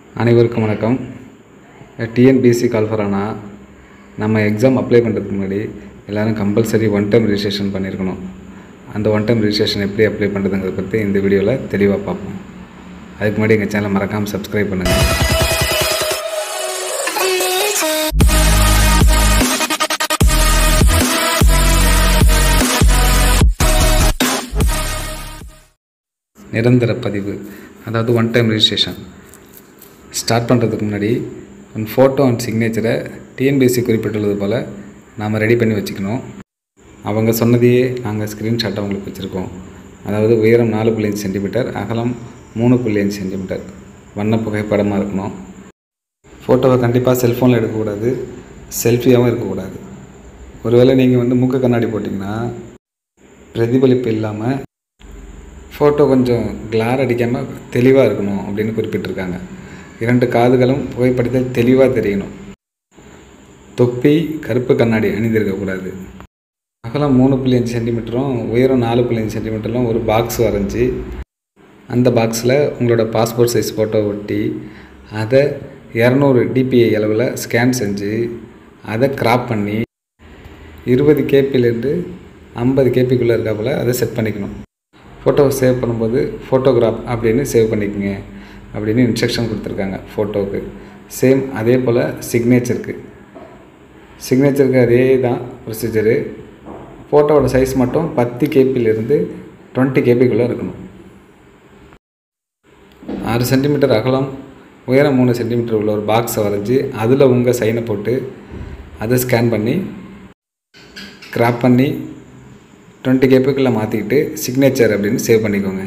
அனைவருக்கும் வணக்கம் டிஎன்பிஎஸ்சி கால் ஃபரானா நம்ம எக்ஸாம் அப்ளை பண்ணுறதுக்கு முன்னாடி எல்லோரும் கம்பல்சரி ஒன் டைம் ரிஜிஸ்ட்ரேஷன் பண்ணியிருக்கணும் அந்த ஒன் டைம் ரிஜிஸ்ட்ரேஷன் எப்படி அப்ளை பண்ணுறதுங்கிறத பற்றி இந்த வீடியோவில் தெளிவாக பார்ப்போம் அதுக்கு முன்னாடி எங்கள் சேனலை மறக்காமல் சப்ஸ்கிரைப் பண்ணுங்கள் நிரந்தர பதிவு அதாவது ஒன் டைம் ரிஜிஸ்ட்ரேஷன் ஸ்டார்ட் பண்ணுறதுக்கு முன்னாடி உன் ஃபோட்டோ அண்ட் சிக்னேச்சரை டிஎன்பிஎஸ்சி குறிப்பிட்டுள்ளது போல் நாம் ரெடி பண்ணி வச்சுக்கணும் அவங்க சொன்னதையே நாங்கள் ஸ்க்ரீன்ஷாட் அவங்களுக்கு வச்சுருக்கோம் அதாவது உயரம் நாலு புள்ளி அஞ்சு சென்டிமீட்டர் அகலம் மூணு புள்ளி அஞ்சு சென்டிமீட்டர் வண்ண புகைப்படமாக இருக்கணும் ஃபோட்டோவை கண்டிப்பாக செல்ஃபோனில் எடுக்கக்கூடாது செல்ஃபியாகவும் இருக்கக்கூடாது ஒருவேளை நீங்கள் வந்து மூக்கு கண்ணாடி போட்டிங்கன்னா பிரதிபலிப்பு இல்லாமல் ஃபோட்டோ கொஞ்சம் கிளார் அடிக்காமல் தெளிவாக இருக்கணும் அப்படின்னு குறிப்பிட்டிருக்காங்க இரண்டு காதுகளும் புகைப்படத்தில் தெளிவாக தெரியணும் தொப்பி கருப்பு கண்ணாடி அணிந்திருக்கக்கூடாது அகலம் மூணு புள்ளி அஞ்சு சென்டிமீட்டரும் உயரம் நாலு புள்ளி அஞ்சு சென்டிமீட்டரும் ஒரு பாக்ஸ் வரைஞ்சி அந்த பாக்ஸில் உங்களோட பாஸ்போர்ட் சைஸ் ஃபோட்டோ ஒட்டி அதை இரநூறு டிபிஐ அளவில் ஸ்கேன் செஞ்சு அதை கிராப் பண்ணி இருபது கேபிலேருந்து ஐம்பது கேபிக்குள்ளே இருக்காப்புல அதை செட் பண்ணிக்கணும் ஃபோட்டோவை சேவ் பண்ணும்போது ஃபோட்டோகிராஃப் அப்படின்னு சேவ் பண்ணிக்கோங்க அப்படின்னு இன்ஸ்ட்ரக்ஷன் கொடுத்துருக்காங்க ஃபோட்டோவுக்கு சேம் அதே போல் சிக்னேச்சருக்கு சிக்னேச்சருக்கு அதே தான் ப்ரொசீஜரு ஃபோட்டோவோட சைஸ் மட்டும் பத்து கேபிலேருந்து டுவெண்ட்டி கேபிக்குள்ளே இருக்கணும் ஆறு சென்டிமீட்டர் அகலம் உயரம் மூணு சென்டிமீட்டர் உள்ள ஒரு பாக்ஸை வரைஞ்சி அதில் உங்கள் சைனை போட்டு அதை ஸ்கேன் பண்ணி கிராப் பண்ணி டுவெண்ட்டி கேப்புக்குள்ளே மாற்றிக்கிட்டு சிக்னேச்சர் அப்படின்னு சேவ் பண்ணிக்கோங்க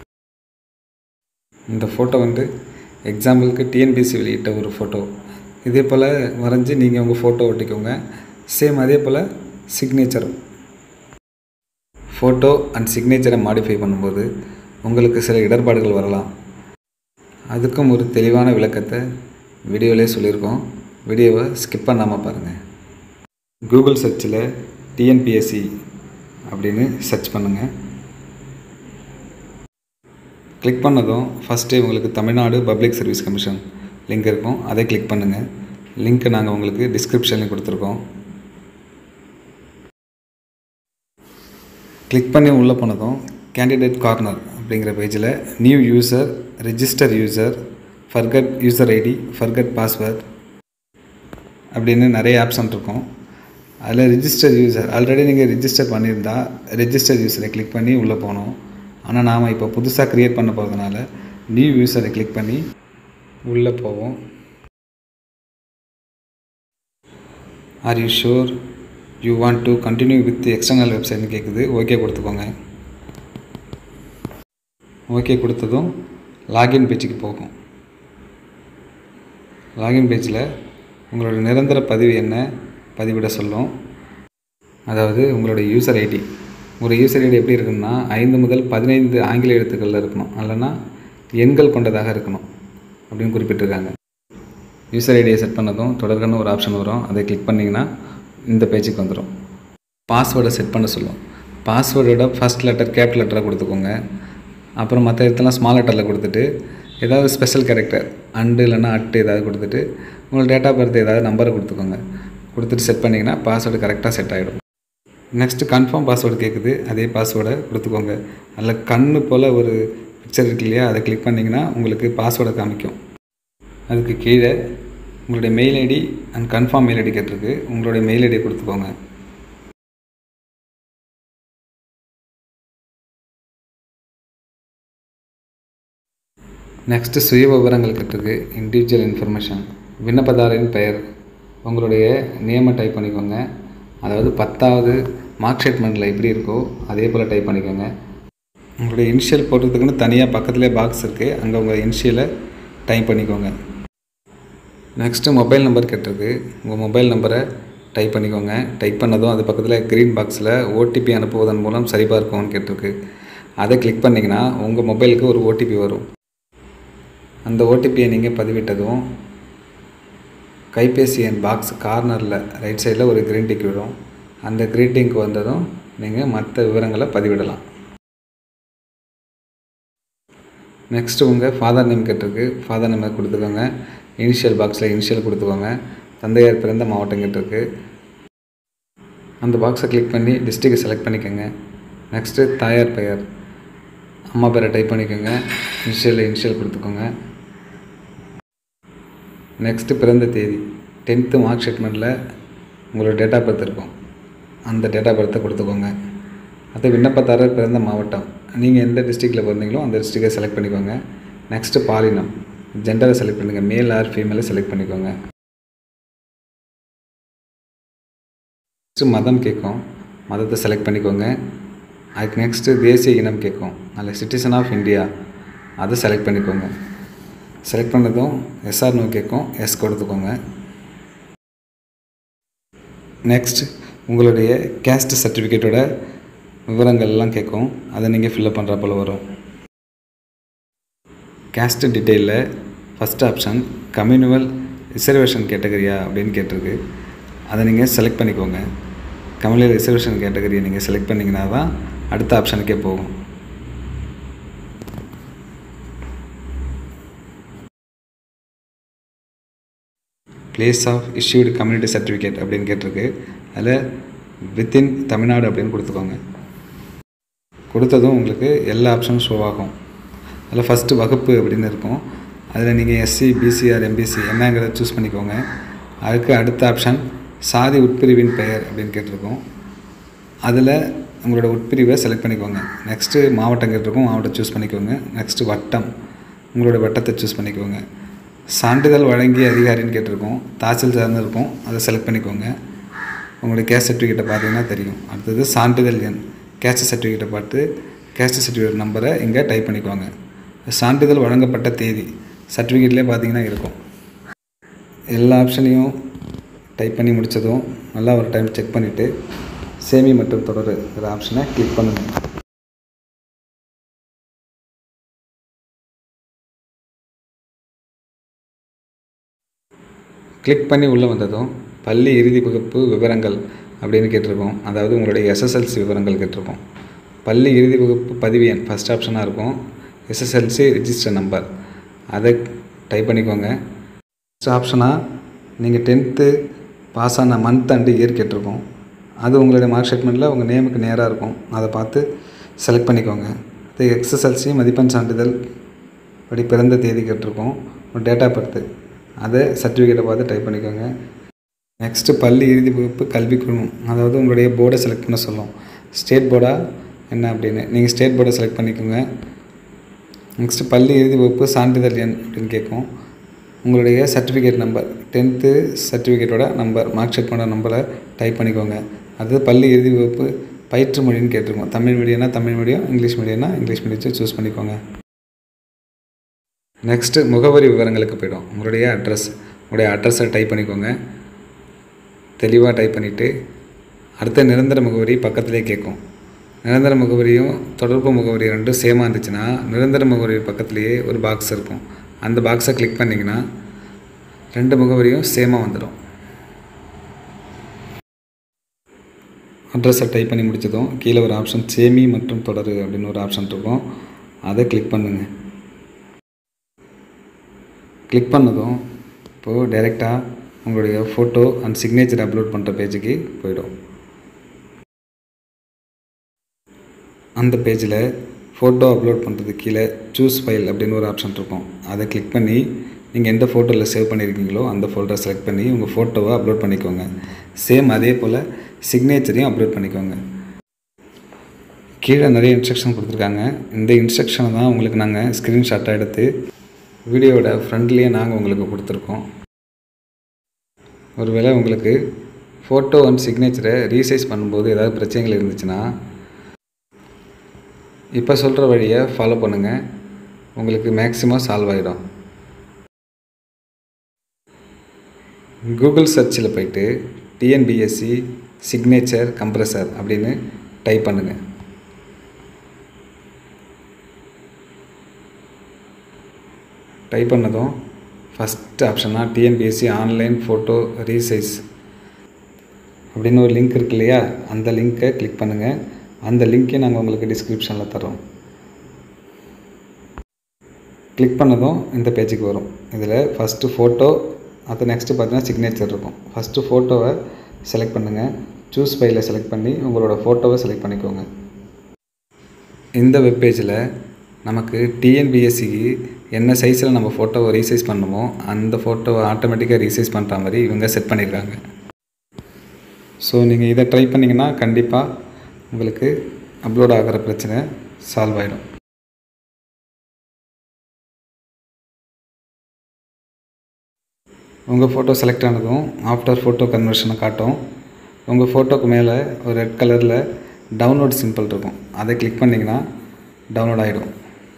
இந்த ஃபோட்டோ வந்து எக்ஸாம்பிளுக்கு டிஎன்பிசி வெளியிட்ட ஒரு ஃபோட்டோ இதே போல் வரைஞ்சி நீங்கள் உங்கள் ஃபோட்டோ ஒட்டிக்கோங்க சேம் அதே போல் சிக்னேச்சரும் ஃபோட்டோ அண்ட் சிக்னேச்சரை மாடிஃபை பண்ணும்போது உங்களுக்கு சில இடர்பாடுகள் வரலாம் அதுக்கும் ஒரு தெளிவான விளக்கத்தை வீடியோவிலே சொல்லியிருக்கோம் வீடியோவை ஸ்கிப் பண்ணாமல் பாருங்கள் கூகுள் சர்ச்சில் டிஎன்பிஎஸ்சி அப்படின்னு சர்ச் பண்ணுங்கள் கிளிக் பண்ணதும் ஃபஸ்ட்டு உங்களுக்கு Tamil Nadu public service commission link இருக்கும் அதை கிளிக் பண்ணுங்கள் லிங்க்கை நாங்கள் உங்களுக்கு டிஸ்கிரிப்ஷன்லேயும் கொடுத்துருக்கோம் கிளிக் பண்ணி உள்ளே போனதும் கேண்டிடேட் கார்னர் அப்படிங்கிற பேஜில் new user register user forgot user ID forgot password அப்படின்னு நிறைய ஆப்ஷன் இருக்கும் அதில் ரிஜிஸ்டர் யூசர் ஆல்ரெடி நீங்கள் ரிஜிஸ்டர் பண்ணியிருந்தால் ரிஜிஸ்டர் யூசரை கிளிக் பண்ணி உள்ளே போகணும் ஆனால் நாம் இப்போ புதுசாக க்ரியேட் பண்ண போகிறதுனால நியூ யூசரை கிளிக் பண்ணி உள்ளே போவோம் are you sure you want to continue with external வெப்சைட்னு கேட்குது ஓகே கொடுத்துக்கோங்க ஓகே கொடுத்ததும் லாகின் பேஜுக்கு போகும் லாகின் பேஜில் உங்களோட நிரந்தர பதிவு என்ன பதிவிட சொல்லும் அதாவது உங்களுடைய யூசர் ஐடி ஒரு யூசர் ஐடி எப்படி இருக்குன்னா ஐந்து முதல் பதினைந்து ஆங்கில எழுத்துக்களில் இருக்கணும் இல்லைன்னா எண்கள் கொண்டதாக இருக்கணும் அப்படின்னு குறிப்பிட்டிருக்காங்க யூசர் ஐடியை செட் பண்ணதும் தொடர்கன்னு ஒரு ஆப்ஷன் வரும் அதை கிளிக் பண்ணிங்கன்னா இந்த பேஜுக்கு வந்துடும் பாஸ்வேர்டை செட் பண்ண சொல்லும் பாஸ்வேர்டோட ஃபஸ்ட் லெட்டர் கேப் லெட்டராக கொடுத்துக்கோங்க அப்புறம் மற்ற இடத்துலாம் ஸ்மால் லெட்டரில் கொடுத்துட்டு ஏதாவது ஸ்பெஷல் கேரக்டர் அண்டு இல்லைன்னா அட்டு ஏதாவது கொடுத்துட்டு உங்களோட டேட் ஆஃப் பர்த் ஏதாவது நம்பரை கொடுத்துக்கோங்க கொடுத்துட்டு செட் பண்ணிங்கன்னா பாஸ்வேர்டு கரெக்டாக செட் ஆகிடும் நெக்ஸ்ட்டு கன்ஃபார்ம் பாஸ்வேர்டு கேட்குது அதே பாஸ்வேர்டை கொடுத்துக்கோங்க அதில் கண்ணு போல் ஒரு பிக்சர் இருக்கு இல்லையா அதை கிளிக் பண்ணிங்கன்னா உங்களுக்கு பாஸ்வேர்டை காமிக்கும் அதுக்கு கீழே உங்களுடைய mail ID and confirm mail ID கேட்டிருக்கு உங்களுடைய மெயில் ஐடியை கொடுத்துக்கோங்க நெக்ஸ்ட்டு சுய விவரங்கள் கேட்டிருக்கு இண்டிவிஜுவல் இன்ஃபர்மேஷன் விண்ணப்பதாரின் பெயர் உங்களுடைய நேமை டைப் பண்ணிக்கோங்க அதாவது பத்தாவது மார்க் ஸ்டேட்மெண்ட்டில் எப்படி இருக்கோ அதே போல் டைப் பண்ணிக்கோங்க உங்களுடைய இனிஷியல் போடுறதுக்குன்னு தனியாக பக்கத்துலேயே பாக்ஸ் இருக்குது அங்கே உங்கள் இனிஷியலை டைப் பண்ணிக்கோங்க நெக்ஸ்ட்டு மொபைல் நம்பர் கேட்டிருக்கு உங்கள் மொபைல் நம்பரை டைப் பண்ணிக்கோங்க டைப் பண்ணதும் அது பக்கத்தில் க்ரீன் பாக்ஸில் ஓடிபி அனுப்புவதன் மூலம் சரிபார்க்கும்னு கேட்டிருக்கு அதை கிளிக் பண்ணிங்கன்னா உங்கள் மொபைலுக்கு ஒரு ஓடிபி வரும் அந்த ஓடிபியை நீங்கள் பதிவிட்டதும் கைபேசி எண் பாக்ஸ் கார்னரில் ரைட் சைடில் ஒரு க்ரீன் டிக் விடும் அந்த க்ரீன் டிங்க் வந்ததும் நீங்கள் மற்ற விவரங்களை பதிவிடலாம் நெக்ஸ்ட்டு உங்கள் ஃபாதர் நேம் கேட்டிருக்கு ஃபாதர் நேமை கொடுத்துக்கோங்க இனிஷியல் பாக்ஸில் இனிஷியல் கொடுத்துக்கோங்க தந்தையார் பிறந்த மாவட்டம் கேட்டிருக்கு அந்த பாக்ஸை கிளிக் பண்ணி டிஸ்ட்ரிக்டை செலக்ட் பண்ணிக்கோங்க நெக்ஸ்ட்டு தாயார் பெயர் அம்மா பேரை டைப் பண்ணிக்கோங்க இனிஷியல் இனிஷியல் கொடுத்துக்கோங்க நெக்ஸ்ட்டு பிறந்த தேதி டென்த்து மார்க் ஸ்டேட்மெண்ட்டில் உங்களோட டேட் ஆஃப் பர்த் இருக்கும் அந்த டேட் ஆஃப் பர்த்தை கொடுத்துக்கோங்க அது விண்ணப்பதாரர் பிறந்த மாவட்டம் நீங்கள் எந்த டிஸ்ட்ரிக்டில் பிறந்தீங்களோ அந்த டிஸ்ட்ரிக்டை செலக்ட் பண்ணிக்கோங்க நெக்ஸ்ட்டு பாலினம் ஜெண்டரை செலக்ட் பண்ணுங்கள் மேல் ஆர் ஃபீமேலை செலக்ட் பண்ணிக்கோங்க நெக்ஸ்ட்டு மதம் கேட்கும் மதத்தை செலக்ட் பண்ணிக்கோங்க அதுக்கு நெக்ஸ்ட்டு தேசிய இனம் கேட்கும் அதில் சிட்டிசன் ஆஃப் இந்தியா அதை செலக்ட் பண்ணிக்கோங்க செலக்ட் பண்ணதும் எஸ்ஆர் நோ கேட்கும் எஸ் கொடுத்துக்கோங்க நெக்ஸ்ட் உங்களுடைய கேஸ்ட் சர்டிஃபிகேட்டோட விவரங்கள்லாம் கேட்கும் அதை நீங்கள் ஃபில்அப் பண்ணுற போல் வரும் கேஸ்ட் டீட்டெயிலில் ஃபஸ்ட் ஆப்ஷன் கம்யூனுவல் ரிசர்வேஷன் கேட்டகரியா அப்படின்னு கேட்டிருக்கு அதை நீங்கள் செலக்ட் பண்ணிக்கோங்க கம்யூனல் ரிசர்வேஷன் கேட்டகரியை நீங்கள் செலக்ட் பண்ணிங்கன்னா தான் அடுத்த ஆப்ஷனுக்கே போகும் place of issued community certificate அப்படின்னு கேட்டிருக்கு அதில் வித்தின் தமிழ்நாடு அப்படின்னு கொடுத்துக்கோங்க கொடுத்ததும் உங்களுக்கு எல்லா ஆப்ஷனும் ஷோ ஆகும் அதில் ஃபஸ்ட்டு வகுப்பு அப்படின்னு இருக்கும் அதில் நீங்கள் எஸ்சி பிசிஆர் எம்பிசி என்னங்கிறத சூஸ் பண்ணிக்கோங்க அதுக்கு அடுத்த ஆப்ஷன் சாதி உட்பிரிவின் பெயர் அப்படின்னு கேட்டிருக்கோம் அதில் உங்களோட உட்பிரிவை செலக்ட் பண்ணிக்கோங்க நெக்ஸ்ட்டு மாவட்டம் கேட்டிருக்கோம் மாவட்டம் சூஸ் பண்ணிக்கோங்க நெக்ஸ்ட்டு வட்டம் உங்களோட வட்டத்தை சூஸ் பண்ணிக்கோங்க சான்றிதழ் வழங்கிய அதிகாரின்னு கேட்டிருக்கோம் தாசில்தார்னு இருக்கும் அதை செலக்ட் பண்ணிக்கோங்க உங்களுடைய கேஸ்ட் சர்டிஃபிகேட்டை பார்த்தீங்கன்னா தெரியும் அடுத்தது சான்றிதழ் எண் கேஸ்ட் சர்டிஃபிகேட்டை பார்த்து கேஸ்ட் சர்டிஃபிகேட் நம்பரை இங்கே டைப் பண்ணிக்கோங்க சான்றிதழ் வழங்கப்பட்ட தேதி சர்டிஃபிகேட்லேயே பார்த்தீங்கன்னா இருக்கும் எல்லா ஆப்ஷனையும் டைப் பண்ணி முடித்ததும் நல்லா ஒரு டைம் செக் பண்ணிவிட்டு சேமி மற்றும் தொடருங்கிற ஆப்ஷனை கிளிக் பண்ணுங்கள் கிளிக் பண்ணி உள்ளே வந்ததும் பள்ளி இறுதி வகுப்பு விவரங்கள் அப்படின்னு கேட்டிருக்கோம் அதாவது உங்களுடைய எஸ்எஸ்எல்சி விவரங்கள் கேட்டிருக்கோம் பள்ளி இறுதி வகுப்பு பதிவு எண் ஃபஸ்ட் ஆப்ஷனாக இருக்கும் எஸ்எஸ்எல்சி ரிஜிஸ்டர் நம்பர் அதை டைப் பண்ணிக்கோங்க ஃபஸ்ட் ஆப்ஷனாக நீங்கள் டென்த்து பாஸ் ஆன மந்த் அண்டு இயர் கேட்டிருக்கோம் அது உங்களுடைய மார்க் ஸ்டேட்மெண்ட்டில் உங்கள் நேமுக்கு நேராக இருக்கும் அதை பார்த்து செலக்ட் பண்ணிக்கோங்க இது எக்ஸ்எஸ்எல்சி மதிப்பெண் சான்றிதழ் படி பிறந்த தேதி கேட்டிருக்கோம் ஒரு டேட் ஆஃப் பர்த்து அதை சர்டிஃபிகேட்டை பார்த்து டைப் பண்ணிக்கோங்க நெக்ஸ்ட்டு பள்ளி இறுதி வகுப்பு கல்வி குழுமம் அதாவது உங்களுடைய போர்டை செலக்ட் பண்ண சொல்லும் ஸ்டேட் போர்டா என்ன அப்படின்னு நீங்கள் ஸ்டேட் போர்டை செலக்ட் பண்ணிக்கோங்க நெக்ஸ்ட்டு பள்ளி இறுதி வகுப்பு சான்றிதழ் எண் அப்படின்னு கேட்கும் உங்களுடைய சர்டிஃபிகேட் நம்பர் டென்த்து சர்டிஃபிகேட்டோட நம்பர் மார்க் ஷீட்டோட நம்பரை டைப் பண்ணிக்கோங்க அது பள்ளி இறுதி வகுப்பு பயிற்று மொழின்னு கேட்டிருக்கோம் தமிழ் மீடியம்னா தமிழ் மீடியம் இங்கிலீஷ் மீடியம்னா இங்கிலீஷ் மீடியத்தை சூஸ் பண்ணிக்கோங்க நெக்ஸ்ட்டு முகவரி விவரங்களுக்கு போய்டும் உங்களுடைய அட்ரஸ் உங்களுடைய அட்ரஸை டைப் பண்ணிக்கோங்க தெளிவாக டைப் பண்ணிவிட்டு அடுத்த நிரந்தர முகவரி பக்கத்துலேயே கேட்கும் நிரந்தர முகவரியும் தொடர்பு முகவரி ரெண்டும் சேமாக இருந்துச்சுன்னா நிரந்தர முகவரி பக்கத்துலேயே ஒரு பாக்ஸ் இருக்கும் அந்த பாக்ஸை கிளிக் பண்ணிங்கன்னா ரெண்டு முகவரியும் சேமாக வந்துடும் அட்ரஸை டைப் பண்ணி முடிச்சதும் கீழே ஒரு ஆப்ஷன் சேமி மற்றும் தொடரு அப்படின்னு ஒரு ஆப்ஷன் இருக்கும் அதை கிளிக் பண்ணுங்கள் கிளிக் பண்ணதும் இப்போது டைரெக்டாக உங்களுடைய ஃபோட்டோ அண்ட் சிக்னேச்சர் அப்லோட் பண்ணுற பேஜுக்கு போயிடும் அந்த பேஜில் ஃபோட்டோ அப்லோட் பண்ணுறது கீழே சூஸ் ஃபைல் அப்படின்னு ஒரு ஆப்ஷன் இருக்கும் அதை கிளிக் பண்ணி நீங்கள் எந்த ஃபோட்டோவில் சேவ் பண்ணியிருக்கீங்களோ அந்த ஃபோல்டரை செலக்ட் பண்ணி உங்கள் ஃபோட்டோவை அப்லோட் பண்ணிக்கோங்க சேம் அதே போல் சிக்னேச்சரையும் அப்லோட் பண்ணிக்கோங்க கீழே நிறைய இன்ஸ்ட்ரக்ஷன் கொடுத்துருக்காங்க இந்த இன்ஸ்ட்ரக்ஷனை தான் உங்களுக்கு நாங்கள் ஸ்க்ரீன்ஷாட்டாக எடுத்து வீடியோவோட ஃப்ரண்ட்லேயே நாங்கள் உங்களுக்கு கொடுத்துருக்கோம் ஒருவேளை உங்களுக்கு ஃபோட்டோ அண்ட் சிக்னேச்சரை ரீசைஸ் பண்ணும்போது ஏதாவது பிரச்சனைகள் இருந்துச்சுன்னா இப்போ சொல்கிற வழியை ஃபாலோ பண்ணுங்கள் உங்களுக்கு மேக்ஸிமம் சால்வ் ஆகிடும் கூகுள் சர்ச்சில் போயிட்டு டிஎன்பிஎஸ்சி சிக்னேச்சர் கம்ப்ரஸர் அப்படின்னு டைப் பண்ணுங்கள் டைப் பண்ணதும் ஃபஸ்ட் ஆப்ஷனாக டிஎன்பிஎஸ்சி ஆன்லைன் ஃபோட்டோ ரீசைஸ் அப்படின்னு ஒரு லிங்க் இருக்கு இல்லையா அந்த லிங்க்கை கிளிக் பண்ணுங்கள் அந்த லிங்க்கை நாங்கள் உங்களுக்கு டிஸ்கிரிப்ஷனில் தரோம் கிளிக் பண்ணதும் இந்த பேஜுக்கு வரும் இதில் ஃபஸ்ட்டு ஃபோட்டோ அது நெக்ஸ்ட்டு பார்த்தீங்கன்னா சிக்னேச்சர் இருக்கும் ஃபஸ்ட்டு ஃபோட்டோவை செலக்ட் பண்ணுங்கள் சூஸ் ஃபைலை செலக்ட் பண்ணி உங்களோட ஃபோட்டோவை செலக்ட் பண்ணிக்கோங்க இந்த வெப்பேஜில் நமக்கு டிஎன்பிஎஸ்சிக்கு என்ன சைஸில் நம்ம ஃபோட்டோவை ரீசைஸ் பண்ணணுமோ அந்த ஃபோட்டோவை ஆட்டோமேட்டிக்காக ரீசைஸ் பண்ணுற மாதிரி இவங்க செட் பண்ணியிருக்காங்க ஸோ நீங்கள் இதை ட்ரை பண்ணிங்கன்னா கண்டிப்பாக உங்களுக்கு அப்லோட் ஆகிற பிரச்சனை சால்வ் ஆகிடும் உங்கள் ஃபோட்டோ செலக்ட் ஆனதும் ஆஃப்டர் ஃபோட்டோ கன்வர்ஷனை காட்டும் உங்கள் ஃபோட்டோக்கு மேலே ஒரு ரெட் கலரில் டவுன்லோட் சிம்பிள் இருக்கும் அதை கிளிக் பண்ணிங்கன்னா டவுன்லோட் ஆகிடும்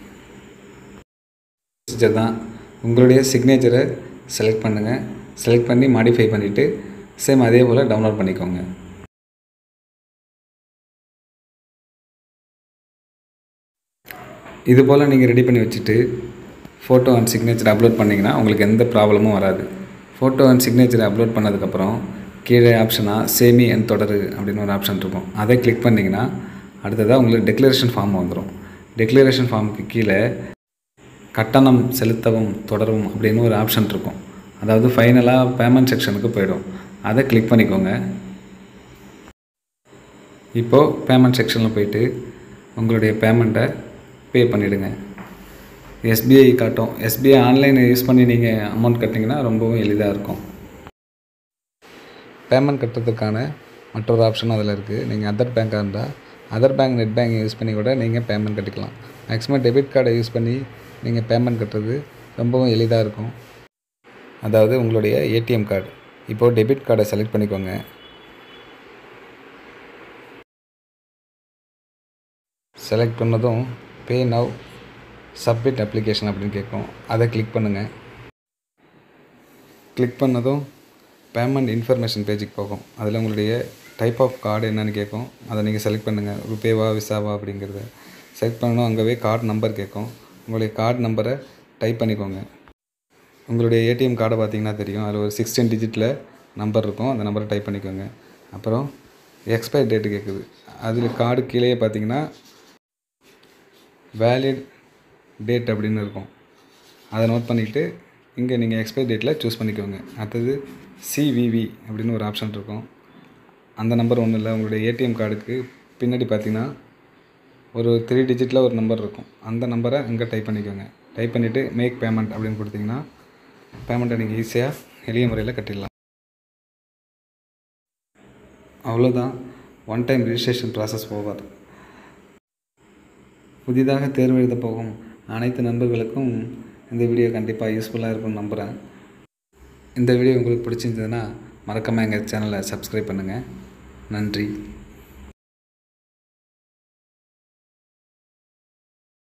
ப்ரொசீஜர் தான் உங்களுடைய சிக்னேச்சரை செலக்ட் பண்ணுங்கள் செலக்ட் பண்ணி மாடிஃபை பண்ணிவிட்டு சேம் அதே போல் டவுன்லோட் பண்ணிக்கோங்க இது போல் நீங்கள் ரெடி பண்ணி வச்சுட்டு ஃபோட்டோ அண்ட் சிக்னேச்சர் அப்லோட் பண்ணிங்கன்னா உங்களுக்கு எந்த ப்ராப்ளமும் வராது ஃபோட்டோ அண்ட் சிக்னேச்சரை அப்லோட் பண்ணதுக்கப்புறம் கீழே ஆப்ஷனாக சேமி என் தொடரு அப்படின்னு ஒரு ஆப்ஷன் இருக்கும் அதை கிளிக் பண்ணிங்கன்னா அடுத்ததாக உங்களுக்கு டெக்ளரேஷன் ஃபார்ம் வந்துடும் டெக்ளரேஷன் ஃபார்முக்கு கீழே கட்டணம் செலுத்தவும் தொடரவும் அப்படின்னு ஒரு ஆப்ஷன் இருக்கும் அதாவது ஃபைனலாக பேமெண்ட் செக்ஷனுக்கு போயிடும் அதை கிளிக் பண்ணிக்கோங்க இப்போது பேமெண்ட் செக்ஷனில் போயிட்டு உங்களுடைய பேமெண்ட்டை பே பண்ணிவிடுங்க எஸ்பிஐ காட்டும் எஸ்பிஐ ஆன்லைனை யூஸ் பண்ணி நீங்கள் அமௌண்ட் கட்டிங்கன்னா ரொம்பவும் எளிதாக இருக்கும் பேமெண்ட் கட்டுறதுக்கான மற்றொரு ஆப்ஷனும் அதில் இருக்குது நீங்கள் அதர் பேங்காக இருந்தால் other bank net bank use பண்ணி கூட நீங்கள் பேமெண்ட் கட்டிக்கலாம் மேக்ஸிமம் டெபிட் கார்டை யூஸ் பண்ணி நீங்கள் பேமெண்ட் கட்டுறது ரொம்பவும் எளிதாக இருக்கும் அதாவது உங்களுடைய ஏடிஎம் கார்டு இப்போது டெபிட் கார்டை செலக்ட் பண்ணிக்கோங்க செலக்ட் பண்ணதும் பே நவ் சப்மிட் அப்ளிகேஷன் அப்படின்னு கேட்கும் அதை கிளிக் பண்ணுங்கள் கிளிக் பண்ணதும் பேமெண்ட் இன்ஃபர்மேஷன் பேஜுக்கு போகும் அதில் உங்களுடைய டைப் ஆஃப் கார்டு என்னென்னு கேட்கும் அதை நீங்கள் செலக்ட் பண்ணுங்கள் ருபேவா விசாவா அப்படிங்கிறத செலக்ட் பண்ணணும் அங்கேவே கார்டு நம்பர் கேட்கும் உங்களுடைய கார்டு நம்பரை டைப் பண்ணிக்கோங்க உங்களுடைய ஏடிஎம் கார்டை பார்த்தீங்கன்னா தெரியும் அதில் ஒரு சிக்ஸ்டீன் டிஜிட்டில் நம்பர் இருக்கும் அந்த நம்பரை டைப் பண்ணிக்கோங்க அப்புறம் எக்ஸ்பயர் டேட்டு கேட்குது அதில் கார்டு கீழே பார்த்தீங்கன்னா வேலிட் டேட் அப்படின்னு இருக்கும் அதை நோட் பண்ணிக்கிட்டு இங்கே நீங்கள் எக்ஸ்பைரி டேட்டில் சூஸ் பண்ணிக்கோங்க அடுத்தது சிவிவி அப்படின்னு ஒரு ஆப்ஷன் இருக்கும் அந்த நம்பர் ஒன்றும் இல்லை உங்களுடைய ஏடிஎம் கார்டுக்கு பின்னாடி பார்த்தீங்கன்னா ஒரு த்ரீ டிஜிட்டில் ஒரு நம்பர் இருக்கும் அந்த நம்பரை இங்கே டைப் பண்ணிக்கோங்க டைப் பண்ணிவிட்டு மேக் பேமெண்ட் அப்படின்னு கொடுத்தீங்கன்னா பேமெண்ட்டை நீங்கள் ஈஸியாக எளிய முறையில் கட்டிடலாம் அவ்வளோதான் one time registration process over புதிதாக தேர்வு எழுத போகும் அனைத்து நண்பர்களுக்கும் இந்த வீடியோ கண்டிப்பாக யூஸ்ஃபுல்லாக இருக்கும்னு நம்புகிறேன் இந்த வீடியோ உங்களுக்கு பிடிச்சிருந்ததுன்னா மறக்காமல் எங்கள் சேனலை சப்ஸ்கிரைப் பண்ணுங்கள் நன்றி